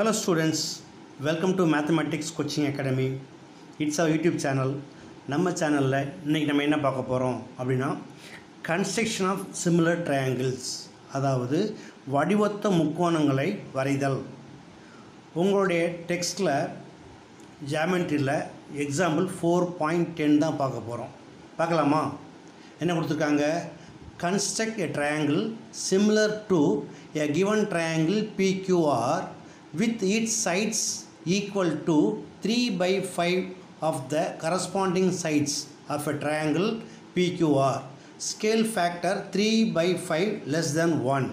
Hello students, welcome to Mathematics Coaching Academy. It's our YouTube channel நம்ம சேனலில் இன்றைக்கி நம்ம என்ன பார்க்க போகிறோம் அப்படின்னா கன்ஸ்ட்ரக்ஷன் ஆஃப் சிமிலர் ட்ரையாங்கிள்ஸ் அதாவது வடிவொத்த முக்கோணங்களை வரைதல் உங்களுடைய டெக்ஸ்ட்டில் ஜாமெண்ட்ரியில் எக்ஸாம்பிள் ஃபோர் பாயிண்ட் டென் தான் பார்க்க போகிறோம் பார்க்கலாமா என்ன கொடுத்துருக்காங்க construct a triangle similar to a given triangle PQR with its sides equal to 3 by 5 of the corresponding sides of a triangle PQR. Scale factor 3 by 5 less than 1.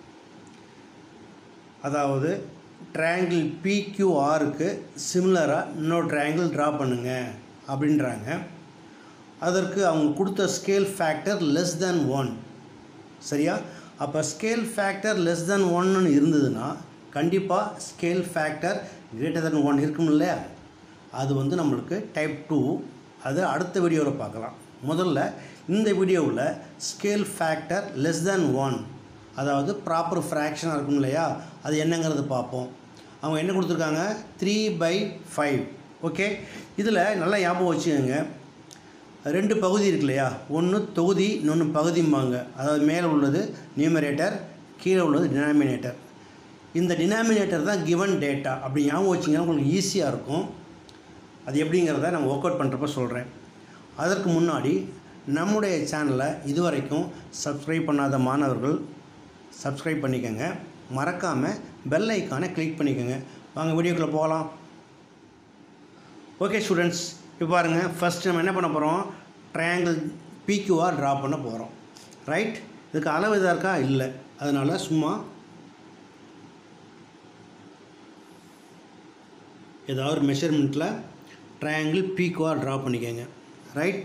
அதாவது triangle பிக்யூஆருக்கு சிமிலராக இன்னொரு triangle draw பண்ணுங்க அப்படின்றாங்க அதற்கு அவங்க கொடுத்த scale factor less than one சரியா அப்போ scale factor less than ஒன்னு இருந்ததுன்னா கண்டிப்பாக scale factor greater than one இருக்கும் இல்லையா அது வந்து நம்மளுக்கு டைப் டூ அது அடுத்த வீடியோவில் பார்க்கலாம் முதல்ல இந்த வீடியோவில் scale factor less than one அதாவது ப்ராப்பர் ஃப்ராக்ஷனாக இருக்கும் இல்லையா அது என்னங்கிறது பார்ப்போம் அவங்க என்ன கொடுத்துருக்காங்க த்ரீ பை ஃபைவ் ஓகே இதில் நல்லா ஞாபகம் வச்சுக்கோங்க ரெண்டு பகுதி இருக்கு இல்லையா ஒன்று தொகுதி இன்னொன்று பகுதிம்பாங்க அதாவது மேலே உள்ளது நியூமரேட்டர் கீழே உள்ளது டினாமினேட்டர் இந்த டினாமினேட்டர் தான் கிவன் டேட்டா அப்படி ஞாபகம் வச்சிங்கன்னா உங்களுக்கு ஈஸியாக இருக்கும் அது எப்படிங்கிறத நான் ஒர்க் அவுட் பண்ணுறப்ப சொல்கிறேன் அதற்கு முன்னாடி நம்முடைய சேனலை இதுவரைக்கும் சப்ஸ்கிரைப் பண்ணாத மாணவர்கள் சப்ஸ்கிரைப் பண்ணிக்கோங்க மறக்காமல் பெல் ஐக்கானை கிளிக் பண்ணிக்கோங்க வாங்க வீடியோக்குள்ளே போகலாம் ஓகே ஸ்டூடெண்ட்ஸ் இப்போ பாருங்கள் ஃபஸ்ட் நம்ம என்ன பண்ண போகிறோம் ட்ரையாங்கிள் பிக்யூஆர் ட்ரா பண்ண போகிறோம் ரைட் இதுக்கு அளவு இதாக இருக்கா இல்லை அதனால் சும்மா ஏதாவது ஒரு மெஷர்மெண்ட்டில் ட்ரையாங்கிள் பிக்யூஆர் ட்ரா பண்ணிக்கோங்க ரைட்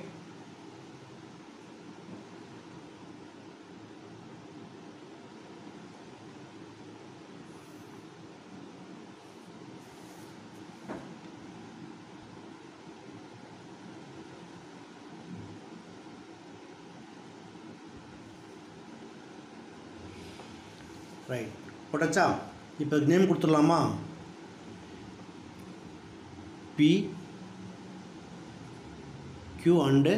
ரைட் போட்டாச்சா இப்போ நேம் கொடுத்துடலாமா P Q and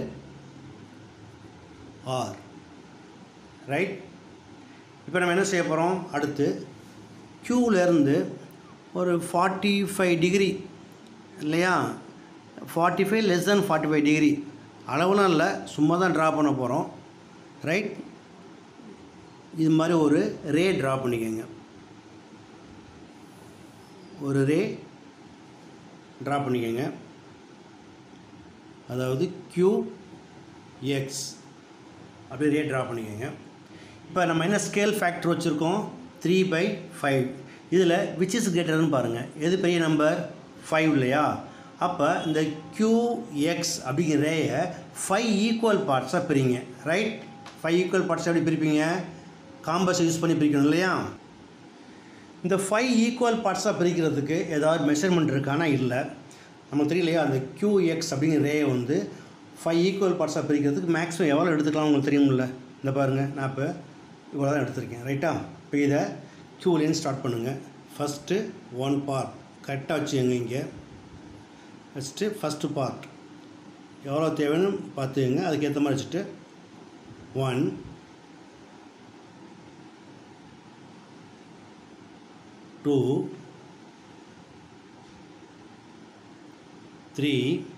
R right இப்போ நம்ம என்ன செய்ய போகிறோம் அடுத்து க்யூவிலேருந்து ஒரு ஃபார்ட்டி ஃபைவ் டிகிரி இல்லையா forty five less than forty five degree அளவுலாம் இல்லை சும்மா தான் ட்ரா பண்ண போகிறோம் ரைட் இது மாதிரி ஒரு ரே ட்ரா பண்ணிக்கோங்க ஒரு ரே ட்ரா பண்ணிக்கோங்க அதாவது க்யூ எக்ஸ் அப்படியே ரே ட்ரா பண்ணிக்கோங்க இப்போ நம்ம என்ன ஸ்கேல் ஃபேக்டர் வச்சுருக்கோம் த்ரீ பை ஃபைவ் இதில் விச் இஸ் கிரேட்டர்னு பாருங்கள் எது பெரிய நம்பர் ஃபைவ் இல்லையா அப்போ இந்த க்யூ எக்ஸ் அப்படிங்கிற ரேயை ஃபைவ் ஈக்குவல் பார்ட்ஸாக பிரிங்க ரைட் ஃபைவ் ஈக்குவல் பார்ட்ஸ் எப்படி பிரிப்பீங்க காம்பஸ் யூஸ் பண்ணி பிரிக்கணும் இல்லையா இந்த ஃபைவ் ஈக்குவல் பார்ட்ஸாக பிரிக்கிறதுக்கு ஏதாவது மெஷர்மெண்ட் இருக்கானா இல்லை நமக்கு தெரியலையா அந்த கியூ எக்ஸ் அப்படிங்கிற ரே வந்து ஃபைவ் ஈக்குவல் பார்ட்ஸாக பிரிக்கிறதுக்கு மேக்ஸிமம் எவ்வளோ எடுத்துக்கலாம் உங்களுக்கு தெரியுமில்ல இந்த பாருங்கள் நான் இப்போ இவ்வளோ தான் எடுத்திருக்கேன் ரைட்டா இப்போ இதை க்யூலேருந்து ஸ்டார்ட் பண்ணுங்கள் ஃபஸ்ட்டு ஒன் பார்ட் கரெக்டாக வச்சுக்கோங்க இங்கே ஃபஸ்ட்டு ஃபஸ்ட்டு பார்ட் எவ்வளோ தேவைன்னு பார்த்துக்கோங்க அதுக்கேற்ற மாதிரி வச்சுட்டு one two three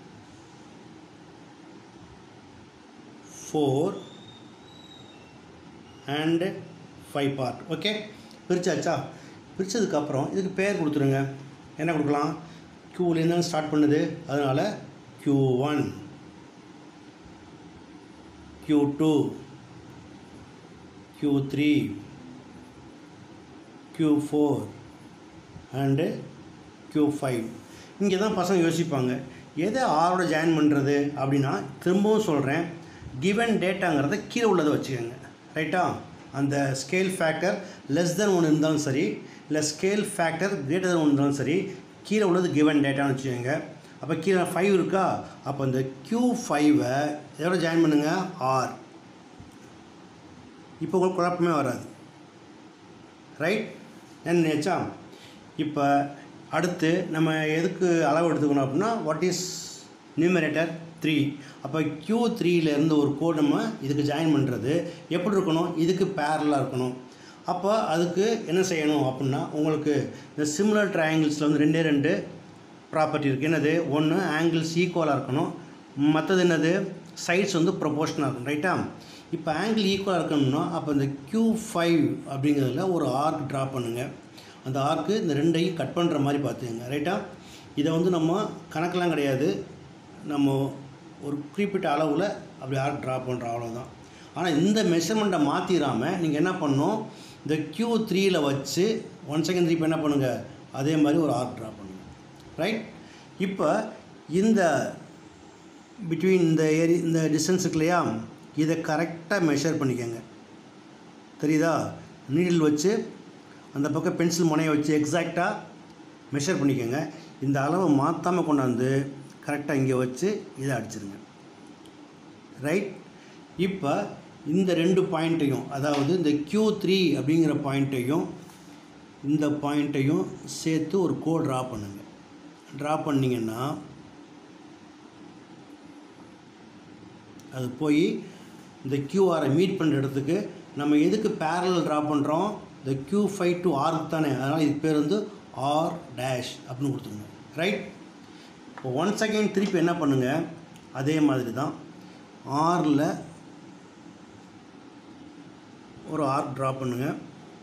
four and five part okay பிரிச்சாச்சா பிரித்ததுக்கப்புறம் இதுக்கு பேர் கொடுத்துருங்க என்ன கொடுக்கலாம் க்யூலேருந்து ஸ்டார்ட் பண்ணுது அதனால் Q one Q two Q three Q four and Q five இங்கே தான் பசங்க யோசிப்பாங்க எதை ஆரோட ஜாயின் பண்ணுறது அப்படின்னா திரும்பவும் சொல்கிறேன் கிவன் டேட்டாங்கிறத கீழே உள்ளதை வச்சுக்கோங்க ரைட்டா அந்த ஸ்கேல் ஃபேக்டர் லெஸ் தென் ஒன்று இருந்தாலும் சரி இல்லை ஸ்கேல் ஃபேக்டர் கிரேட்டர் தென் ஒன்று இருந்தாலும் சரி கீழே உள்ளது கிவன் டேட்டான்னு வச்சுக்கோங்க அப்போ கீழே ஃபைவ் இருக்கா அப்போ இந்த க்யூ ஃபைவை எதோட ஜாயின் பண்ணுங்கள் ஆர் இப்போ உங்களுக்கு குழப்பமே வராது ரைட் என்ன நினச்சா இப்போ அடுத்து நம்ம எதுக்கு அளவு எடுத்துக்கணும் அப்படின்னா வாட் இஸ் நியூமரேட்டர் த்ரீ அப்போ க்யூ த்ரீலேருந்து ஒரு கோட் நம்ம இதுக்கு ஜாயின் பண்ணுறது எப்படி இருக்கணும் இதுக்கு பேரலாக இருக்கணும் அப்போ அதுக்கு என்ன செய்யணும் அப்படின்னா உங்களுக்கு இந்த சிமிலர் ட்ரையாங்கிள்ஸில் வந்து ரெண்டே ரெண்டு ப்ராப்பர்ட்டி இருக்குது என்னது ஒன்று ஆங்கிள்ஸ் ஈக்குவலாக இருக்கணும் மற்றது என்னது சைட்ஸ் வந்து ப்ரொபோஷனாக இருக்கும் ரைட்டா இப்போ ஆங்கிள் ஈக்குவலாக இருக்கணும்னா அப்போ இந்த க்யூ ஃபைவ் அப்படிங்கிறதுல ஒரு ஆர்க் ட்ரா பண்ணுங்கள் அந்த ஆர்க்கு இந்த ரெண்டையும் கட் பண்ணுற மாதிரி பார்த்துக்கங்க ரைட்டா இதை வந்து நம்ம கணக்கெலாம் கிடையாது நம்ம ஒரு குறிப்பிட்ட அளவில் அப்படி ஆர்க் ட்ரா பண்ணுறோம் அவ்வளோதான் ஆனால் இந்த மெஷர்மெண்ட்டை மாற்றிடாமல் நீங்கள் என்ன பண்ணணும் இந்த க்யூ த்ரீயில் வச்சு ஒன் செகண்ட் த்ரீ என்ன பண்ணுங்கள் அதே மாதிரி ஒரு ஆர்க் ட்ரா பண்ணுங்கள் ரைட் இப்போ இந்த பிட்வீன் இந்த ஏரி இந்த டிஸ்டன்ஸ் இருக்கு இல்லையா இதை கரெக்டாக மெஷர் பண்ணிக்கோங்க தெரியுதா நீடில் வச்சு அந்த பக்கம் பென்சில் முனையை வச்சு எக்ஸாக்டாக மெஷர் பண்ணிக்கோங்க இந்த அளவை மாற்றாமல் கொண்டாந்து கரெக்டாக இங்கே வச்சு இதை அடிச்சிருங்க ரைட் இப்போ இந்த ரெண்டு பாயிண்ட்டையும் அதாவது இந்த க்யூ த்ரீ அப்படிங்கிற பாயிண்ட்டையும் இந்த பாயிண்ட்டையும் சேர்த்து ஒரு கோட் ட்ரா பண்ணுங்கள் ட்ரா பண்ணிங்கன்னா அது போய் இந்த கியூஆரை மீட் பண்ணுற இடத்துக்கு நம்ம எதுக்கு பேரல் ட்ரா பண்ணுறோம் இந்த க்யூ ஃபைவ் டு ஆர்க்கு தானே அதனால் இதுக்கு பேர் வந்து ஆர் டேஷ் அப்படின்னு கொடுத்துருங்க ரைட் இப்போ ஒன் செகண்ட் திருப்பி என்ன பண்ணுங்கள் அதே மாதிரி தான் ஆரில் ஒரு ஆர்க் ட்ரா பண்ணுங்கள்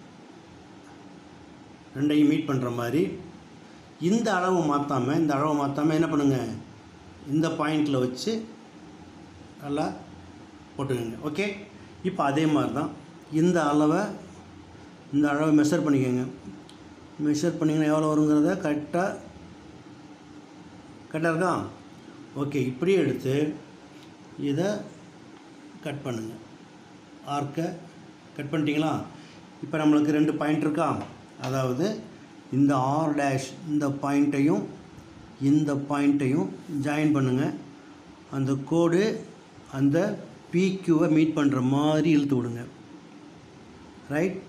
ரெண்டையும் மீட் பண்ணுற மாதிரி இந்த அளவு மாற்றாமல் இந்த அளவு மாற்றாமல் என்ன பண்ணுங்கள் இந்த பாயிண்டில் வச்சு நல்லா போட்டுக்கோங்க ஓகே இப்போ அதே மாதிரி தான் இந்த அளவை இந்த அளவை மெஷர் பண்ணிக்கோங்க மெஷர் பண்ணிங்கன்னா எவ்வளோ வருங்கிறத கரெக்டாக கரெக்டாக இருக்கா ஓகே இப்படியே எடுத்து இதை கட் பண்ணுங்கள் ஆர்க்கை கட் பண்ணிட்டீங்களா இப்போ நம்மளுக்கு ரெண்டு பாயிண்ட் இருக்கா அதாவது இந்த ஆர் டேஷ் இந்த பாயிண்ட்டையும் இந்த பாயிண்ட்டையும் ஜாயின் பண்ணுங்கள் அந்த கோடு அந்த பிக்யூவை மீட் பண்ணுற மாதிரி இழுத்து விடுங்க ரைட்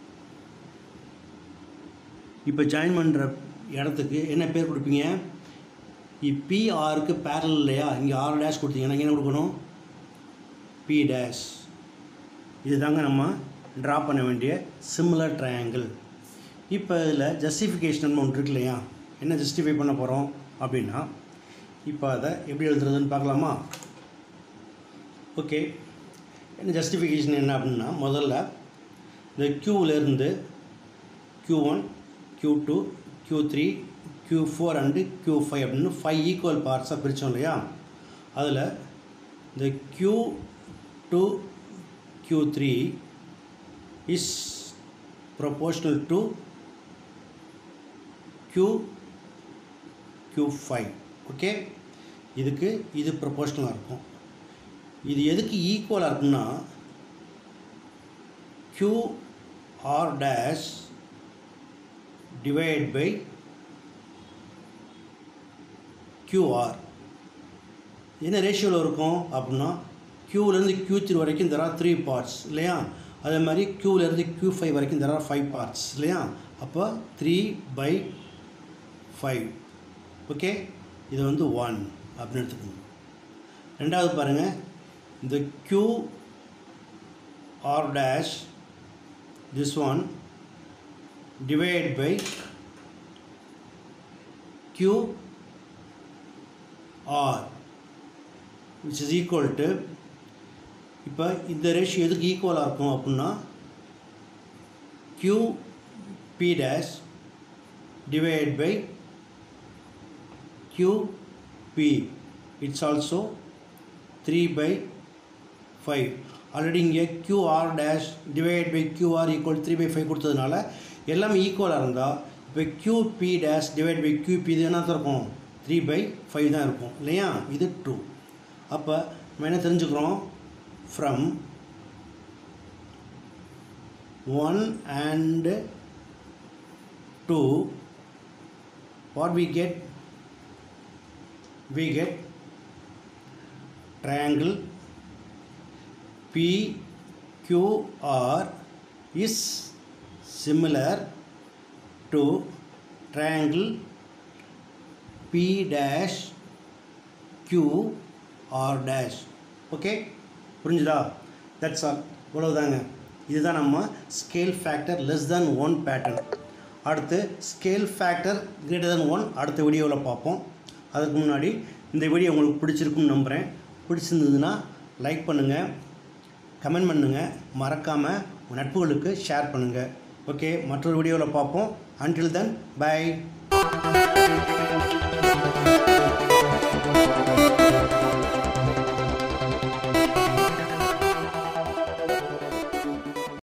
இப்போ ஜாயின் பண்ணுற இடத்துக்கு என்ன பேர் கொடுப்பீங்க பி ஆருக்கு பேரல் இல்லையா இங்கே ஆர் டேஷ் கொடுத்தீங்கன்னா இங்க என்ன கொடுக்கணும் பி டேஷ் இதுதாங்க நம்ம ட்ரா பண்ண வேண்டிய சிமிலர் ட்ரையாங்கிள் இப்போ இதில் ஜஸ்டிஃபிகேஷன் ஒன்று இருக்கு இல்லையா என்ன ஜஸ்டிஃபை பண்ண போகிறோம் அப்படின்னா இப்போ அதை எப்படி எழுதுறதுன்னு பார்க்கலாமா ஓகே என்ன ஜஸ்டிஃபிகேஷன் என்ன அப்படின்னா முதல்ல இந்த க்யூவிலேருந்து Q one Q two Q three Q four and Q five அப்படின்னு ஃபைவ் ஈக்குவல் பார்ட்ஸாக பிரித்தோம் இல்லையா அதில் இந்த Q two Q three is proportional to Q Q five okay இதுக்கு இது ப்ரொபோஷ்னலாக இருக்கும் இது எதுக்கு ஈக்குவலாக இருக்குன்னா Q R dash divide by QR என்ன ரேஷியோவில் இருக்கும் அப்படின்னா க்யூலேருந்து க்யூ த்ரீ வரைக்கும் தெர் ஆர் த்ரீ பார்ட்ஸ் இல்லையா அதே மாதிரி க்யூலேருந்து க்யூ ஃபைவ் வரைக்கும் தெர் ஆர் ஃபைவ் பார்ட்ஸ் இல்லையா அப்போ த்ரீ பை ஃபைவ் ஓகே இது வந்து ஒன் அப்படின்னு எடுத்துக்கணும் ரெண்டாவது பாருங்கள் இந்த Q R dash this one divide by Q R which is equal to இப்போ இந்த ரேஷியோ எதுக்கு ஈக்குவலாக இருக்கும் அப்படின்னா Q P dash divide by Q P it's also three by five already இங்கே QR dash divide by QR equal three by five கொடுத்ததுனால எல்லாமே ஈக்குவலாக இருந்தால் இப்போ QP dash divide by QP இது என்ன இருக்கும் த்ரீ பை ஃபைவ் தான் இருக்கும் இல்லையா இது டூ அப்போ நம்ம என்ன தெரிஞ்சுக்கிறோம் from one and two what we get we get triangle PQR is similar to triangle P dash q R dash okay புரிஞ்சுதா தட்ஸ் ஆல் இவ்வளவுதாங்க இதுதான் நம்ம scale factor less than one pattern அடுத்து scale factor greater than one அடுத்த வீடியோவில் பார்ப்போம் அதுக்கு முன்னாடி இந்த வீடியோ உங்களுக்கு பிடிச்சிருக்குன்னு நம்புகிறேன் பிடிச்சிருந்ததுன்னா லைக் பண்ணுங்கள் கமெண்ட் பண்ணுங்கள் மறக்காமல் உங்கள் நட்புகளுக்கு ஷேர் பண்ணுங்கள் ஓகே மற்றொரு வீடியோவில் பார்ப்போம் அன்டில் தென் பை